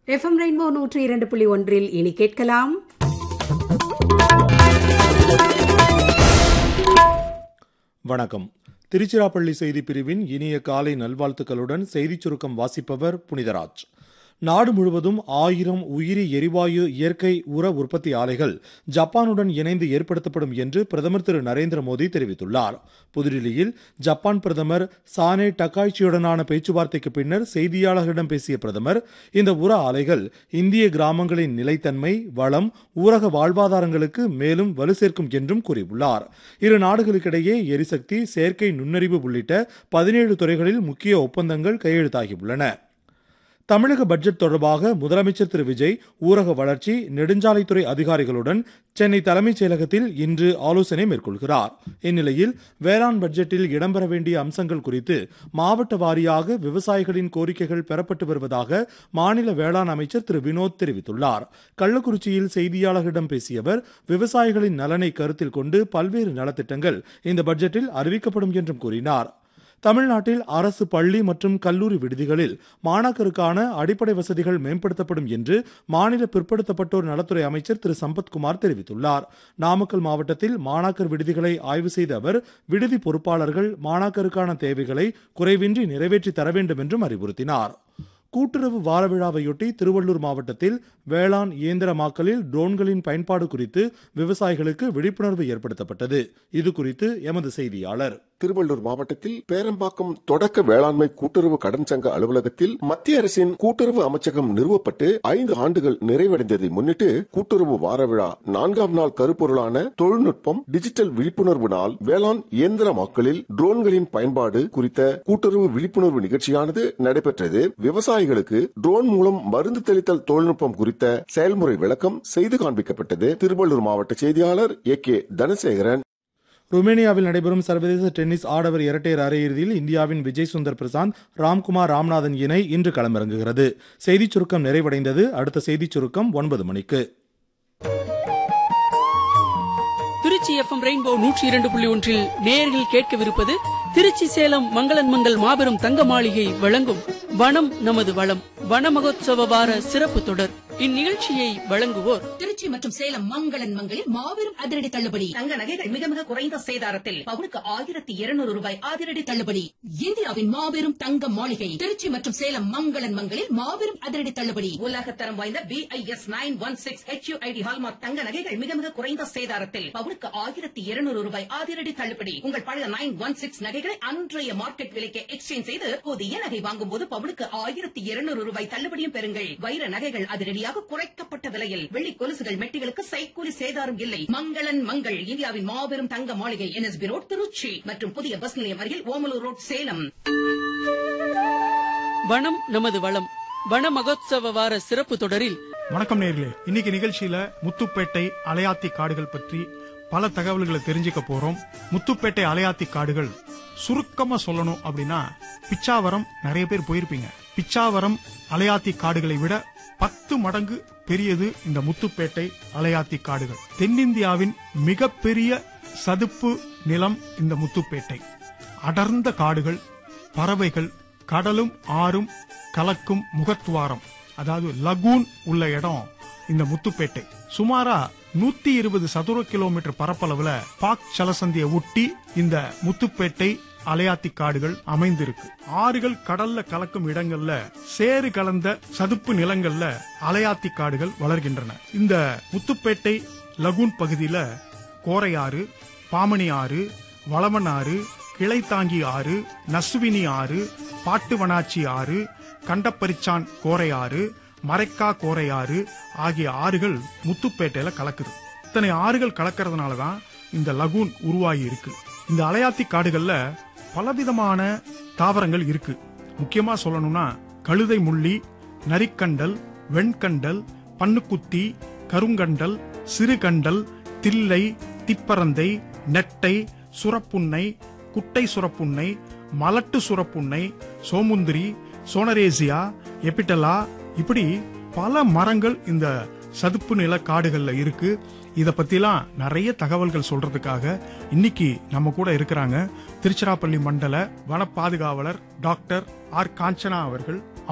FM rainbow நூற்றி இரண்டு புள்ளி ஒன்றில் இனி கேட்கலாம் வணக்கம் திருச்சிராப்பள்ளி செய்திப் பிரிவின் இனிய காலை நல்வாழ்த்துக்களுடன் செய்திச் சுருக்கம் வாசிப்பவர் புனிதராஜ் நாடு முழுவதும் ஆயிரம் உயிரி எரிவாயு இயற்கை உர உற்பத்தி ஆலைகள் ஜப்பானுடன் இணைந்து ஏற்படுத்தப்படும் என்று பிரதமர் திரு நரேந்திர மோடி தெரிவித்துள்ளார் புதுடில்லியில் ஜப்பான் பிரதமர் சானே டக்காய்ச்சியுடனான பேச்சுவார்த்தைக்கு பின்னர் செய்தியாளர்களிடம் பேசிய பிரதமர் இந்த உர ஆலைகள் இந்திய கிராமங்களின் நிலைத்தன்மை வளம் ஊரக வாழ்வாதாரங்களுக்கு மேலும் வலு சேர்க்கும் என்றும் கூறியுள்ளார் இரு நாடுகளுக்கிடையே எரிசக்தி செயற்கை நுண்ணறிவு உள்ளிட்ட பதினேழு துறைகளில் முக்கிய ஒப்பந்தங்கள் கையெழுத்தாகியுள்ளன தமிழக பட்ஜெட் தொடர்பாக முதலமைச்சர் திரு விஜய் ஊரக வளர்ச்சி நெடுஞ்சாலைத்துறை அதிகாரிகளுடன் சென்னை தலைமைச் செயலகத்தில் இன்று ஆலோசனை மேற்கொள்கிறார் இந்நிலையில் வேளாண் பட்ஜெட்டில் இடம்பெற வேண்டிய அம்சங்கள் குறித்து மாவட்ட வாரியாக விவசாயிகளின் கோரிக்கைகள் பெறப்பட்டு வருவதாக மாநில வேளாண் அமைச்சர் திரு வினோத் தெரிவித்துள்ளார் கள்ளக்குறிச்சியில் செய்தியாளர்களிடம் பேசிய அவர் விவசாயிகளின் நலனை கருத்தில் கொண்டு பல்வேறு நலத்திட்டங்கள் இந்த பட்ஜெட்டில் அறிவிக்கப்படும் என்றும் கூறினார் தமிழ்நாட்டில் அரசு பள்ளி மற்றும் கல்லூரி விடுதிகளில் மாணாக்கருக்கான அடிப்படை வசதிகள் மேம்படுத்தப்படும் என்று மாநில பிற்படுத்தப்பட்டோர் நலத்துறை அமைச்சர் திரு சம்பத்குமார் தெரிவித்துள்ளார் நாமக்கல் மாவட்டத்தில் மாணாக்கர் விடுதிகளை ஆய்வு செய்த அவர் விடுதி பொறுப்பாளர்கள் மாணாக்கருக்கான தேவைகளை குறைவின்றி நிறைவேற்றி தர வேண்டும் என்றும் அறிவுறுத்தினார் கூட்டுறவு வார விழாவையொட்டி திருவள்ளூர் மாவட்டத்தில் வேளாண் இயந்திரமாக்கலில் ட்ரோன்களின் பயன்பாடு குறித்து விவசாயிகளுக்கு விழிப்புணர்வு ஏற்படுத்தப்பட்டது இது குறித்து எமது செய்தியாளர் திருவள்ளூர் மாவட்டத்தில் பேரம்பாக்கம் தொடக்க வேளாண்மை கூட்டுறவு கடன் சங்க அலுவலகத்தில் மத்திய அரசின் கூட்டுறவு அமைச்சகம் நிறுவப்பட்டு ஐந்து ஆண்டுகள் நிறைவடைந்ததை முன்னிட்டு கூட்டுறவு வார விழா நான்காம் நாள் கருப்பொருளான தொழில்நுட்பம் டிஜிட்டல் விழிப்புணர்வு நாள் வேளாண் இயந்திரமாக்கலில் ட்ரோன்களின் பயன்பாடு குறித்த கூட்டுறவு விழிப்புணர்வு நிகழ்ச்சியானது நடைபெற்றது விவசாயிகளுக்கு ட்ரோன் மூலம் மருந்து தெளித்தல் தொழில்நுட்பம் குறித்த செயல்முறை விளக்கம் செய்து காண்பிக்கப்பட்டது திருவள்ளூர் மாவட்ட செய்தியாளர் ஏ கே தனசேகரன் ருமேனியாவில் நடைபெறும் சர்வதேச டென்னிஸ் ஆடவர் இரட்டையர் அரையிறுதியில் இந்தியாவின் விஜய் சுந்தர் பிரசாந்த் ராம்குமார் ராம்நாதன் இணை இன்று களமிறங்குகிறது செய்திச் சுருக்கம் நிறைவடைந்தது அடுத்த செய்திச் சுருக்கம் ஒன்பது மணிக்கு திருச்சி எஃப்எம் ரெயின்போ நூற்றி இரண்டு புள்ளி ஒன்றில் நேயர்கள் கேட்கவிருப்பது திருச்சி சேலம் மங்களன் மங்கள் மாபெரும் தங்க மாளிகை வழங்கும் வனம் நமது வளம் வன மகோத்சவ வார சிறப்பு தொடர் இந்நிகழ்ச்சியை வழங்குவோர் திருச்சி மற்றும் சேலம் மங்களன் மங்களில் மாபெரும் அதிரடி தள்ளுபடி தங்க நகைகள் மிக மிக குறைந்த சேதாரத்தில் பவுனுக்கு ஆயிரத்தி இருநூறு ரூபாய் அதிரடி தள்ளுபடி இந்தியாவின் மாபெரும் தங்க மாளிகை திருச்சி மற்றும் சேலம் மங்களன் மங்களில் மாபெரும் அதிரடி தள்ளுபடி உலகத்தரம் வாய்ந்த B I S nine one six H ID hallmark தங்க நகைகள் மிக மிக குறைந்த சேதாரத்தில் பவுனுக்கு ஆயிரத்தி இருநூறு ரூபாய் அதிரடி தள்ளுபடி உங்கள் பழைய நைன் ஒன் சிக்ஸ் நகைகளை அன்றைய மார்க்கெட் விலைக்கு எக்ஸ்சேஞ்ச் செய்து புதிய நகை வாங்கும் போது பவுனுக்கு ஆயிரத்தி இருநூறு ரூபாய் தள்ளுபடியும் பெறுங்கள் வைர நகைகள் அதிரடியாக குறைக்கப்பட்ட விலையில் வெள்ளி கொலுசுகள் மெட்டிகளுக்கு சைக்கூலி சேதாரம் இல்லை மங்களன் மங்கள் இந்தியாவின் மாபெரும் தங்க மாளிகை என்எஸ்பி ரோட் திருச்சி மற்றும் புதிய பஸ் நிலையம் அருகில் ஓமலூர் ரோட் சேலம் வனம் நமது வளம் வன மகோத்சவ வார சிறப்பு தொடரில் வணக்கம் நேர்களே இன்னைக்கு நிகழ்ச்சியில முத்துப்பேட்டை அலையாத்தி காடுகள் பற்றி பல தகவல்களை தெரிஞ்சுக்க போறோம் முத்துப்பேட்டை அலையாத்தி காடுகள் சுருக்கமா சொல்லணும் அப்படின்னா பிச்சாவரம் நிறைய பேர் போயிருப்பீங்க பிச்சாவரம் அலையாத்தி காடுகளை விட பத்து மடங்கு பெரியது இந்த முத்துப்பேட்டை அலையாத்தி காடுகள் தென்னிந்தியாவின் மிகப்பெரிய சதுப்பு நிலம் இந்த முத்துப்பேட்டை அடர்ந்த காடுகள் பறவைகள் கடலும் ஆறும் கலக்கும் முகத்துவாரம் அதாவது லகூன் உள்ள இடம் இந்த முத்துப்பேட்டை சுமாரா நூத்தி இருபது சதுர கிலோமீட்டர் பரப்பளவுல பாக் சலசந்தியை ஒட்டி இந்த முத்துப்பேட்டை அலையாத்தி காடுகள் அமைந்திருக்கு ஆறுகள் கடல்ல கலக்கும் இடங்கள்ல சேறு கலந்த சதுப்பு நிலங்கள்ல அலையாத்தி காடுகள் வளர்கின்றன இந்த முத்துப்பேட்டை லகூன் பகுதியில கோரையாறு பாமணி ஆறு வளவன் ஆறு கிளைத்தாங்கி ஆறு நசுவினி ஆறு பாட்டுவனாச்சி ஆறு கண்டப்பரிச்சான் கோரையாறு மரைக்கா கோரையாறு ஆகிய ஆறுகள் முத்துப்பேட்டையில கலக்குது இத்தனை ஆறுகள் கலக்கிறதுனால தான் இந்த லகூன் உருவாகி இருக்கு இந்த அலையாத்தி காடுகள்ல பலவிதமான தாவரங்கள் இருக்கு முக்கியமா சொல்லணும்னா கழுதை முள்ளி நரிக்கண்டல் வெண்கண்டல் பன்னுக்குத்தி கருங்கண்டல் சிறுகண்டல் தில்லை திப்பரந்தை நெட்டை சுரப்புன்னை குட்டை சுரப்புன்னை மலட்டு சுரப்புன்னை சோமுந்திரி சோனரேசியா எபிட்டலா இப்படி பல மரங்கள் இந்த சதுப்பு நில காடுகள்ல இருக்கு இத பத்திலாம் நிறைய தகவல்கள் சொல்றதுக்காக இன்னைக்கு நம்ம கூட இருக்கிறாங்க திருச்சிராப்பள்ளி மண்டல வன பாதுகாவலர் டாக்டர் ஆர் காஞ்சனா அவர்கள்